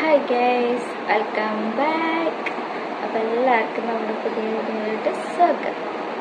hi guys welcome back അപ്പോൾ എല്ലാവർക്കും നമ്മുടെ പുതിയ വീഡിയോയിലോട്ട് സ്വാഗതം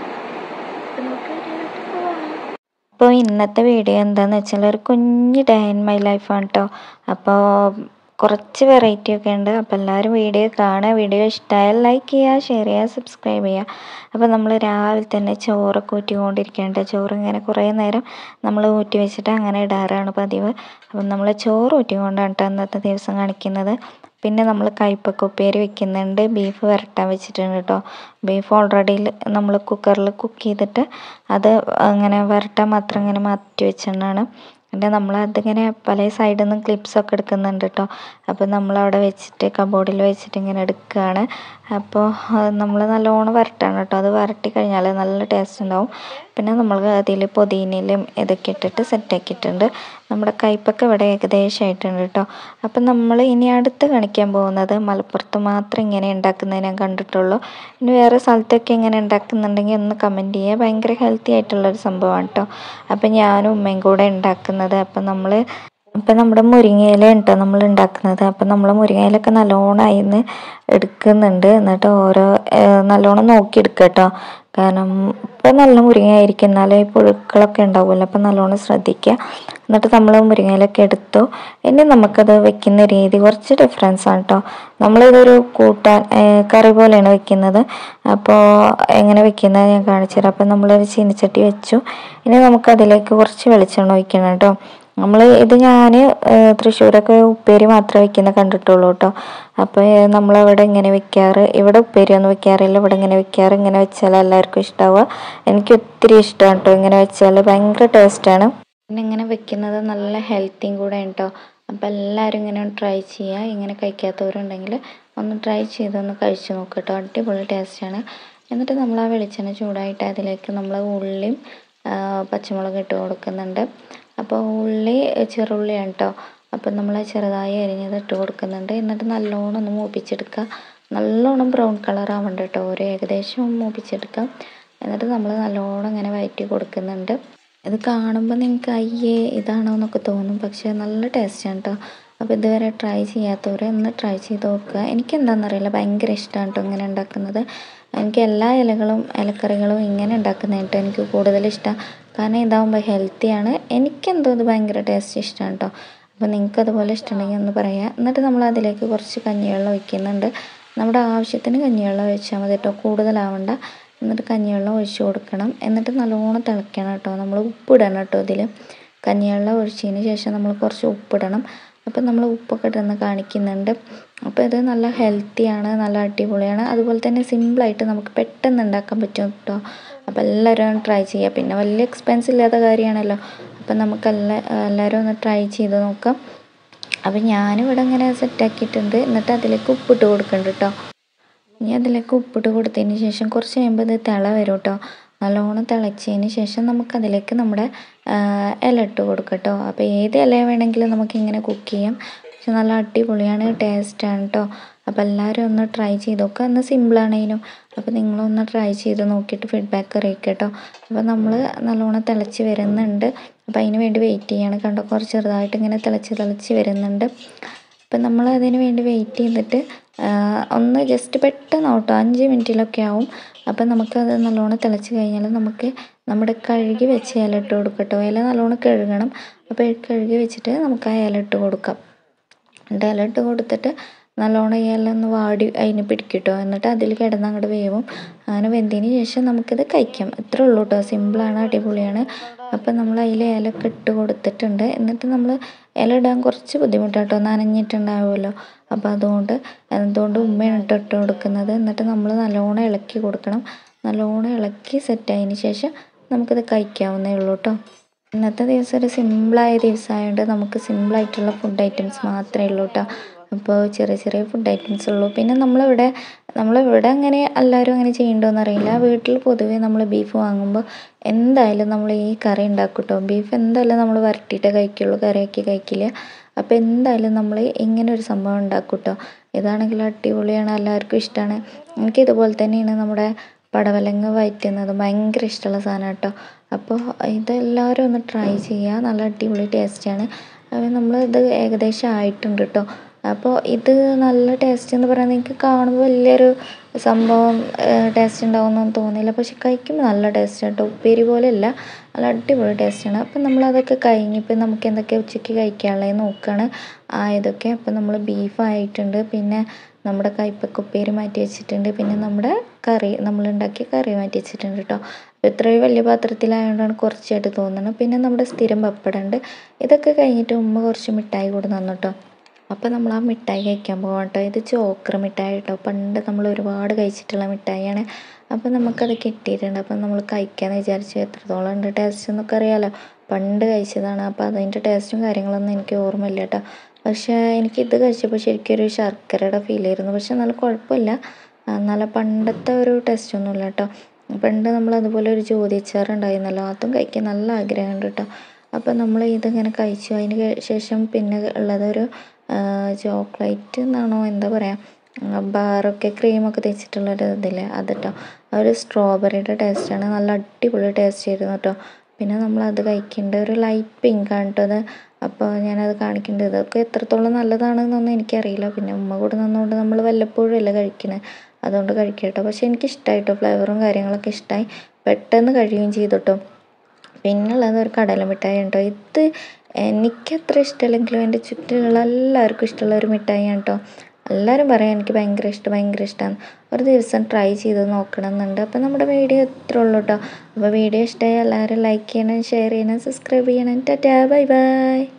അപ്പോൾ നമുക്ക് വീഡിയോയിലോട്ട് പോവാം അപ്പോൾ ഇന്നത്തെ വീഡിയോ എന്താണെന്ന് വെച്ചാൽ ഒരു കുഞ്ഞ് ഡേ ഇൻ മൈ ലൈഫാണ് കേട്ടോ അപ്പോൾ കുറച്ച് വെറൈറ്റി ഒക്കെ ഉണ്ട് അപ്പോൾ എല്ലാവരും വീഡിയോ കാണുക വീഡിയോ ഇഷ്ടമായാൽ ലൈക്ക് ചെയ്യുക ഷെയർ ചെയ്യുക സബ്സ്ക്രൈബ് ചെയ്യുക അപ്പോൾ നമ്മൾ രാവിലെ തന്നെ ചോറൊക്കെ ഊറ്റിക്കൊണ്ടിരിക്കേണ്ട ചോറ് ഇങ്ങനെ കുറേ നേരം നമ്മൾ ഊറ്റി വെച്ചിട്ട് അങ്ങനെ ഇടാറാണ് പതിവ് അപ്പം നമ്മൾ ചോറ് ഊറ്റിക്കൊണ്ടാണ് കേട്ടോ അന്നത്തെ ദിവസം കാണിക്കുന്നത് പിന്നെ നമ്മൾ കയ്പക്ക ഉപ്പേരി വെക്കുന്നുണ്ട് ബീഫ് വരട്ടാൻ വെച്ചിട്ടുണ്ട് കേട്ടോ ബീഫ് ഓൾറെഡി നമ്മൾ കുക്കറിൽ കുക്ക് ചെയ്തിട്ട് അത് അങ്ങനെ വരട്ടാൻ മാത്രം ഇങ്ങനെ മാറ്റി വെച്ചിട്ടാണ് എന്നിട്ട് നമ്മൾ അതിങ്ങനെ പല സൈഡിൽ നിന്നും ക്ലിപ്സൊക്കെ എടുക്കുന്നുണ്ട് കേട്ടോ അപ്പോൾ നമ്മളവിടെ വെച്ചിട്ട് കബോർഡിൽ വെച്ചിട്ട് ഇങ്ങനെ എടുക്കുകയാണ് അപ്പോൾ നമ്മൾ നല്ലോണം വരട്ടാണ് കേട്ടോ അത് വരട്ടി കഴിഞ്ഞാൽ നല്ല ടേസ്റ്റ് ഉണ്ടാവും പിന്നെ നമ്മൾ അതിൽ പുതിനയിലും ഇതൊക്കെ ഇട്ടിട്ട് സെറ്റാക്കിയിട്ടുണ്ട് നമ്മുടെ കയ്പൊക്കെ ഇവിടെ ഏകദേശം ആയിട്ടുണ്ട് കേട്ടോ അപ്പം നമ്മൾ ഇനി അടുത്ത് കാണിക്കാൻ പോകുന്നത് മലപ്പുറത്ത് മാത്രം ഇങ്ങനെ ഉണ്ടാക്കുന്നത് ഞാൻ കണ്ടിട്ടുള്ളൂ ഇനി വേറെ സ്ഥലത്തൊക്കെ ഇങ്ങനെ ഉണ്ടാക്കുന്നുണ്ടെങ്കിൽ ഒന്ന് കമൻറ്റ് ചെയ്യുക ഭയങ്കര ഹെൽത്തി ആയിട്ടുള്ളൊരു സംഭവമാണ് കേട്ടോ അപ്പം ഞാനും ഉമ്മയും കൂടെ ഉണ്ടാക്കുന്നത് അപ്പം നമ്മൾ ഇപ്പം നമ്മുടെ മുരിങ്ങയില ഉണ്ടോ നമ്മൾ ഉണ്ടാക്കുന്നത് അപ്പം നമ്മൾ മുരിങ്ങയിലൊക്കെ നല്ലോണം അതിന്ന് എടുക്കുന്നുണ്ട് എന്നിട്ട് ഓരോ നല്ലോണം നോക്കിയെടുക്കുക കേട്ടോ കാരണം ഇപ്പം നല്ല മുരിങ്ങ ആയിരിക്കും എന്നാലേ പുഴുക്കളൊക്കെ ഉണ്ടാവുമല്ലോ അപ്പം നല്ലോണം ശ്രദ്ധിക്കുക എന്നിട്ട് നമ്മൾ മുരിങ്ങയിലൊക്കെ എടുത്തു ഇനി നമുക്കത് വെക്കുന്ന രീതി കുറച്ച് ഡിഫറൻസ് ആണ് കേട്ടോ നമ്മളിതൊരു കൂട്ടാൻ കറി പോലെയാണ് വെക്കുന്നത് അപ്പോൾ എങ്ങനെ വെക്കുന്നത് ഞാൻ കാണിച്ചു തരാം അപ്പം നമ്മളൊരു ചീനിച്ചട്ടി വെച്ചു ഇനി നമുക്കതിലേക്ക് കുറച്ച് വെളിച്ചെണ്ണ ഒഴിക്കണം കേട്ടോ നമ്മൾ ഇത് ഞാൻ തൃശ്ശൂരൊക്കെ ഉപ്പേരി മാത്രമേ വെക്കുന്ന കണ്ടിട്ടുള്ളൂ കേട്ടോ അപ്പോൾ നമ്മളവിടെ ഇങ്ങനെ വെക്കാറ് ഇവിടെ ഉപ്പേരി ഒന്നും വെക്കാറില്ല ഇവിടെ ഇങ്ങനെ വെക്കാറ് ഇങ്ങനെ വെച്ചാൽ എല്ലാവർക്കും ഇഷ്ടമാവുക എനിക്ക് ഒത്തിരി ഇഷ്ടമാണ് കേട്ടോ ഇങ്ങനെ വെച്ചാൽ ഭയങ്കര ടേസ്റ്റാണ് പിന്നെ ഇങ്ങനെ വെക്കുന്നത് നല്ല ഹെൽത്തിയും കൂടെ കേട്ടോ അപ്പോൾ എല്ലാവരും ഇങ്ങനെ ട്രൈ ചെയ്യുക ഇങ്ങനെ കഴിക്കാത്തവരുണ്ടെങ്കിൽ ഒന്ന് ട്രൈ ചെയ്തൊന്ന് കഴിച്ച് നോക്കുക കേട്ടോ അടിപൊളി ടേസ്റ്റാണ് എന്നിട്ട് നമ്മൾ ആ വെളിച്ചെണ്ണ ചൂടായിട്ട് അതിലേക്ക് നമ്മൾ ഉള്ളിയും പച്ചമുളക് ഇട്ട് കൊടുക്കുന്നുണ്ട് അപ്പോൾ ഉള്ളി ചെറുള്ളിയാണ് കേട്ടോ അപ്പം നമ്മൾ ചെറുതായി അരിഞ്ഞത് ഇട്ട് കൊടുക്കുന്നുണ്ട് എന്നിട്ട് നല്ലോണം ഒന്ന് മൂപ്പിച്ചെടുക്കുക നല്ലോണം ബ്രൗൺ കളർ ആവണ്ട കേട്ടോ ഒരു ഏകദേശം മൂപ്പിച്ചെടുക്കാം എന്നിട്ട് നമ്മൾ നല്ലോണം ഇങ്ങനെ വയറ്റി കൊടുക്കുന്നുണ്ട് ഇത് കാണുമ്പോൾ നിങ്ങൾക്ക് അയ്യേ ഇതാണോ എന്നൊക്കെ തോന്നും പക്ഷേ നല്ല ടേസ്റ്റാണ് കേട്ടോ അപ്പോൾ ഇതുവരെ ട്രൈ ചെയ്യാത്തവർ ഒന്ന് ട്രൈ ചെയ്ത് നോക്കുക എനിക്ക് എന്താണെന്നറിയില്ല ഭയങ്കര ഇഷ്ടമാണ് കേട്ടോ ഇങ്ങനെ ഉണ്ടാക്കുന്നത് എനിക്ക് എല്ലാ ഇലകളും ഇലക്കറികളും ഇങ്ങനെ ഉണ്ടാക്കുന്നതായിട്ട് എനിക്ക് കൂടുതൽ ഇഷ്ടം കാരണം ഇതാകുമ്പോൾ ഹെൽത്തിയാണ് എനിക്കെന്തോ ഇത് ഭയങ്കര ടേസ്റ്റ് ഇഷ്ടമാണ് കേട്ടോ അപ്പോൾ നിങ്ങൾക്ക് അതുപോലെ ഇഷ്ടമുണ്ടെങ്കിൽ ഒന്ന് പറയാം എന്നിട്ട് നമ്മൾ അതിലേക്ക് കുറച്ച് കഞ്ഞിവെള്ളം ഒഴിക്കുന്നുണ്ട് നമ്മുടെ ആവശ്യത്തിന് കഞ്ഞിവെള്ളം ഒഴിച്ചാൽ മതി കേട്ടോ കൂടുതലാവണ്ട എന്നിട്ട് കഞ്ഞിവെള്ളം ഒഴിച്ച് കൊടുക്കണം എന്നിട്ട് നല്ലോണം തിളയ്ക്കണം കേട്ടോ നമ്മൾ ഉപ്പിടണം കേട്ടോ ഇതിൽ കഞ്ഞിവെള്ളം ഒഴിച്ചതിന് ശേഷം നമ്മൾ കുറച്ച് ഉപ്പിടണം അപ്പോൾ നമ്മൾ ഉപ്പൊക്കെ ഇട്ടെന്ന് കാണിക്കുന്നുണ്ട് അപ്പോൾ ഇത് നല്ല ഹെൽത്തിയാണ് നല്ല അടിപൊളിയാണ് അതുപോലെ തന്നെ സിമ്പിളായിട്ട് നമുക്ക് പെട്ടെന്ന് ഉണ്ടാക്കാൻ പറ്റും കേട്ടോ അപ്പോൾ എല്ലാവരും ട്രൈ ചെയ്യുക പിന്നെ വലിയ എക്സ്പെൻസ് ഇല്ലാത്ത കാര്യമാണല്ലോ അപ്പം നമുക്ക് എല്ലാ എല്ലാവരും ഒന്ന് ട്രൈ ചെയ്ത് നോക്കാം അപ്പം ഞാനിവിടെ ഇങ്ങനെ സെറ്റാക്കിയിട്ടുണ്ട് എന്നിട്ട് അതിലേക്ക് ഉപ്പിട്ട് കൊടുക്കുന്നുണ്ട് കേട്ടോ ഇനി അതിലേക്ക് ഉപ്പിട്ട് കൊടുത്തതിന് ശേഷം കുറച്ച് കഴിയുമ്പോൾ ഇത് തിള വരും കേട്ടോ നല്ലോണം തിളച്ചതിന് ശേഷം നമുക്കതിലേക്ക് നമ്മുടെ ഇല ഇട്ട് കൊടുക്കാം കേട്ടോ അപ്പോൾ ഏത് ഇല വേണമെങ്കിലും നമുക്കിങ്ങനെ കുക്ക് ചെയ്യാം പക്ഷെ നല്ല അടിപൊളിയാണ് ടേസ്റ്റാണ് കേട്ടോ അപ്പോൾ എല്ലാവരും ഒന്ന് ട്രൈ ചെയ്ത് നോക്കുക ഒന്ന് സിമ്പിളാണേനും അപ്പോൾ നിങ്ങളൊന്ന് ട്രൈ ചെയ്ത് നോക്കിയിട്ട് ഫീഡ്ബാക്ക് അറിയിക്കുക കേട്ടോ അപ്പോൾ നമ്മൾ നല്ലോണം തിളച്ച് വരുന്നുണ്ട് അപ്പോൾ അതിന് വേണ്ടി വെയിറ്റ് ചെയ്യാണ് കണ്ടോ കുറച്ച് ചെറുതായിട്ട് ഇങ്ങനെ തിളച്ച് തിളച്ച് വരുന്നുണ്ട് അപ്പം നമ്മൾ അതിന് വേണ്ടി വെയിറ്റ് ചെയ്തിട്ട് ഒന്ന് ജസ്റ്റ് പെട്ടെന്ന് കേട്ടോ അഞ്ച് മിനിറ്റിലൊക്കെ ആവും അപ്പം നമുക്കത് നല്ലോണം തിളച്ച് കഴിഞ്ഞാൽ നമുക്ക് നമ്മുടെ കഴുകി വെച്ച ഇല ഇട്ട് കൊടുക്കാം കേട്ടോ ഇല നല്ലോണം കഴുകണം അപ്പോൾ കഴുകി വെച്ചിട്ട് നമുക്ക് ആ ഇല ഇട്ട് കൊടുക്കാം എന്നിട്ട് ഇല ഇട്ട് കൊടുത്തിട്ട് നല്ലോണം ഇല ഒന്ന് വാടി അതിന് പിടിക്കട്ടോ എന്നിട്ട് അതിൽ കിടന്ന് അങ്ങോട്ട് വേവും അങ്ങനെ വെന്തതിന് ശേഷം നമുക്കിത് കഴിക്കാം ഇത്രേ ഉള്ളൂ കേട്ടോ സിമ്പിളാണ് അടിപൊളിയാണ് അപ്പം നമ്മൾ അതിൽ ഇലയൊക്കെ ഇട്ട് കൊടുത്തിട്ടുണ്ട് എന്നിട്ട് നമ്മൾ ഇല ഇടാൻ കുറച്ച് ബുദ്ധിമുട്ടാട്ടോ നനഞ്ഞിട്ടുണ്ടാവുമല്ലോ അപ്പോൾ അതുകൊണ്ട് അതുകൊണ്ട് ഉമ്മയാണ് ഇട്ട് ഇട്ട് കൊടുക്കുന്നത് എന്നിട്ട് നമ്മൾ നല്ലോണം ഇളക്കി കൊടുക്കണം നല്ലോണം ഇളക്കി സെറ്റായതിന് ശേഷം നമുക്കിത് കഴിക്കാവുന്നേ ഉള്ളൂ കേട്ടോ ഇന്നത്തെ ദിവസം ഒരു സിമ്പിളായ ദിവസമായതുകൊണ്ട് നമുക്ക് സിമ്പിളായിട്ടുള്ള ഫുഡ് ഐറ്റംസ് മാത്രമേ ഉള്ളൂ കേട്ടോ അപ്പോൾ ചെറിയ ചെറിയ ഫുഡ് ഐറ്റംസ് ഉള്ളൂ പിന്നെ നമ്മളിവിടെ നമ്മളിവിടെ അങ്ങനെ എല്ലാവരും അങ്ങനെ ചെയ്യണ്ടോയെന്ന് അറിയില്ല വീട്ടിൽ പൊതുവേ നമ്മൾ ബീഫ് വാങ്ങുമ്പോൾ എന്തായാലും നമ്മൾ ഈ കറി ഉണ്ടാക്കും കേട്ടോ ബീഫ് എന്തായാലും നമ്മൾ വരട്ടിയിട്ടേ കഴിക്കുള്ളൂ കറിയാക്കി കഴിക്കില്ല അപ്പോൾ എന്തായാലും നമ്മൾ ഇങ്ങനെ ഒരു സംഭവം ഉണ്ടാക്കും കേട്ടോ ഇതാണെങ്കിൽ അടിപൊളിയാണ് എല്ലാവർക്കും ഇഷ്ടമാണ് എനിക്ക് ഇതുപോലെ തന്നെയാണ് നമ്മുടെ പടവലങ്ങ വയറ്റുന്നത് ഭയങ്കര ഇഷ്ടമുള്ള സാധനം കേട്ടോ അപ്പോൾ ഇതെല്ലാവരും ഒന്ന് ട്രൈ ചെയ്യുക നല്ല അടിപൊളി ടേസ്റ്റാണ് അപ്പോൾ നമ്മൾ ഇത് ഏകദേശം ആയിട്ടുണ്ട് കേട്ടോ അപ്പോൾ ഇത് നല്ല ടേസ്റ്റ് എന്ന് പറയുന്നത് എനിക്ക് കാണുമ്പോൾ വലിയൊരു സംഭവം ടേസ്റ്റ് ഉണ്ടാവുമെന്നൊന്നും തോന്നിയില്ല പക്ഷെ കഴിക്കുമ്പോൾ നല്ല ടേസ്റ്റ് കേട്ടോ ഉപ്പേരി പോലെയല്ല നല്ല അടിപൊളി ടേസ്റ്റാണ് അപ്പം നമ്മളതൊക്കെ കഴിഞ്ഞ് ഇപ്പം നമുക്ക് എന്തൊക്കെ ഉച്ചയ്ക്ക് കഴിക്കാനുള്ളത് നോക്കുകയാണ് ആയതൊക്കെ അപ്പം നമ്മൾ ബീഫ് ആയിട്ടുണ്ട് പിന്നെ നമ്മുടെ കയ്പ്പക്ക ഉപ്പേരി മാറ്റി വെച്ചിട്ടുണ്ട് പിന്നെ നമ്മുടെ കറി നമ്മളുണ്ടാക്കിയ കറി മാറ്റി വെച്ചിട്ടുണ്ട് കേട്ടോ അപ്പോൾ ഇത്രയും വലിയ പാത്രത്തിലായതുകൊണ്ടാണ് കുറച്ചായിട്ട് തോന്നുന്നത് പിന്നെ നമ്മുടെ സ്ഥിരം പപ്പടം ഉണ്ട് ഇതൊക്കെ കഴിഞ്ഞിട്ട് ഉമ്മ കുറച്ച് മിഠായി കൂടെ തന്നു കേട്ടോ അപ്പോൾ നമ്മൾ ആ മിഠായി കഴിക്കാൻ പോകാം കേട്ടോ ഇത് ചോക്ര മിഠായി കേട്ടോ പണ്ട് നമ്മൾ ഒരുപാട് കഴിച്ചിട്ടുള്ള മിഠായിയാണ് അപ്പോൾ നമുക്കത് കിട്ടിയിട്ടുണ്ട് അപ്പം നമ്മൾ കഴിക്കാമെന്ന് വിചാരിച്ചു എത്രത്തോളം ഉണ്ട് ടേസ്റ്റ് എന്നൊക്കെ അറിയാമല്ലോ പണ്ട് കഴിച്ചതാണ് അപ്പോൾ അതിൻ്റെ ടേസ്റ്റും കാര്യങ്ങളൊന്നും എനിക്ക് ഓർമ്മയില്ല കേട്ടോ പക്ഷേ എനിക്ക് ഇത് കഴിച്ചപ്പോൾ ശരിക്കും ഒരു ശർക്കരയുടെ ഫീൽ ആയിരുന്നു പക്ഷെ നല്ല കുഴപ്പമില്ല നല്ല പണ്ടത്തെ ഒരു ടേസ്റ്റ് ഒന്നുമില്ല കേട്ടോ പണ്ട് നമ്മൾ അതുപോലെ ഒരു ജ്യോതിച്ചാറ് ഉണ്ടായിരുന്നല്ലോ അതും കഴിക്കാൻ നല്ല ആഗ്രഹമുണ്ട് കേട്ടോ അപ്പോൾ നമ്മൾ ഇതിങ്ങനെ കഴിച്ചു അതിന് ശേഷം പിന്നെ ഉള്ളത് ഒരു ചോക്ലേറ്റ് എന്നാണോ എന്താ പറയുക ബാറൊക്കെ ക്രീമൊക്കെ തേച്ചിട്ടുള്ളൊരു ഇതില്ലേ അത് കേട്ടോ ഒരു സ്ട്രോബെറിയുടെ ടേസ്റ്റാണ് നല്ല അടിപൊളി ടേസ്റ്റ് ആയിരുന്നു കേട്ടോ പിന്നെ നമ്മൾ അത് കഴിക്കേണ്ട ഒരു ലൈറ്റ് പിങ്ക് ആണ് കേട്ടോ അത് അപ്പോൾ ഞാനത് കാണിക്കേണ്ടത് ഇതൊക്കെ എത്രത്തോളം നല്ലതാണെന്നൊന്നും എനിക്കറിയില്ല പിന്നെ ഉമ്മ കൂടെ നിന്നുകൊണ്ട് നമ്മൾ വല്ലപ്പോഴും അല്ലേ കഴിക്കണേ അതുകൊണ്ട് കഴിക്കുക കേട്ടോ പക്ഷേ എനിക്കിഷ്ടമായി കേട്ടോ ഫ്ലേവറും കാര്യങ്ങളൊക്കെ ഇഷ്ടമായി പെട്ടെന്ന് കഴിയുകയും ചെയ്തു കേട്ടോ പിന്നുള്ളത് ഒരു കടല മിഠായി കേട്ടോ ഇത് എനിക്കത്ര ഇഷ്ടമല്ലെങ്കിലും എൻ്റെ ചുറ്റിലുള്ള എല്ലാവർക്കും ഇഷ്ടമുള്ള ഒരു മിഠായിയാണ് കേട്ടോ എല്ലാവരും പറയാം എനിക്ക് ഭയങ്കര ഇഷ്ടം ഭയങ്കര ഇഷ്ടമാണ് ഒരു ദിവസം ട്രൈ ചെയ്ത് നോക്കണം എന്നുണ്ട് അപ്പോൾ നമ്മുടെ വീഡിയോ ഇത്രേ ഉള്ളൂ കേട്ടോ അപ്പോൾ വീഡിയോ ഇഷ്ടമായി എല്ലാവരും ലൈക്ക് ചെയ്യണം ഷെയർ ചെയ്യണം സബ്സ്ക്രൈബ് ചെയ്യണം ടാറ്റാ ബൈ ബൈ